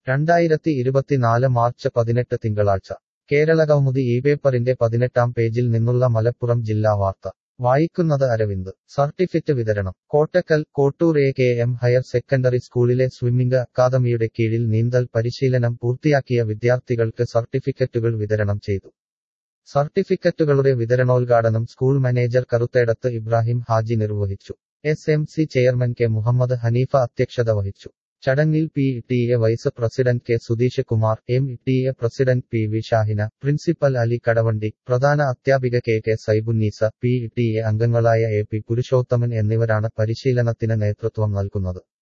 രണ്ടായിരത്തി ഇരുപത്തിനാല് മാർച്ച് പതിനെട്ട് തിങ്കളാഴ്ച കേരള കൗമുദി ഈ പേപ്പറിന്റെ പതിനെട്ടാം പേജിൽ നിന്നുള്ള മലപ്പുറം ജില്ലാ വാർത്ത വായിക്കുന്നത് അരവിന്ദ് സർട്ടിഫിക്കറ്റ് വിതരണം Kottakkal Kottur A K M higher secondary സ്കൂളിലെ സ്വിമ്മിംഗ് അക്കാദമിയുടെ കീഴിൽ നീന്തൽ പരിശീലനം പൂർത്തിയാക്കിയ വിദ്യാർത്ഥികൾക്ക് സർട്ടിഫിക്കറ്റുകൾ വിതരണം ചെയ്തു സർട്ടിഫിക്കറ്റുകളുടെ വിതരണോദ്ഘാടനം സ്കൂൾ മാനേജർ കറുത്തേടത്ത് ഇബ്രാഹിം ഹാജി നിർവഹിച്ചു S M C chairman K Muhammad Hanifa അധ്യക്ഷത വഹിച്ചു ചടങ്ങിൽ P T A vice president K Sudheesh Kumar M T A president P V Shahina principal Ali Kadavandi പ്രധാന അധ്യാപിക K K Saibunnisa P T A അംഗങ്ങളായ എ പി പുരുഷോത്തമൻ എന്നിവരാണ് പരിശീലനത്തിന് നേതൃത്വം നൽകുന്നത്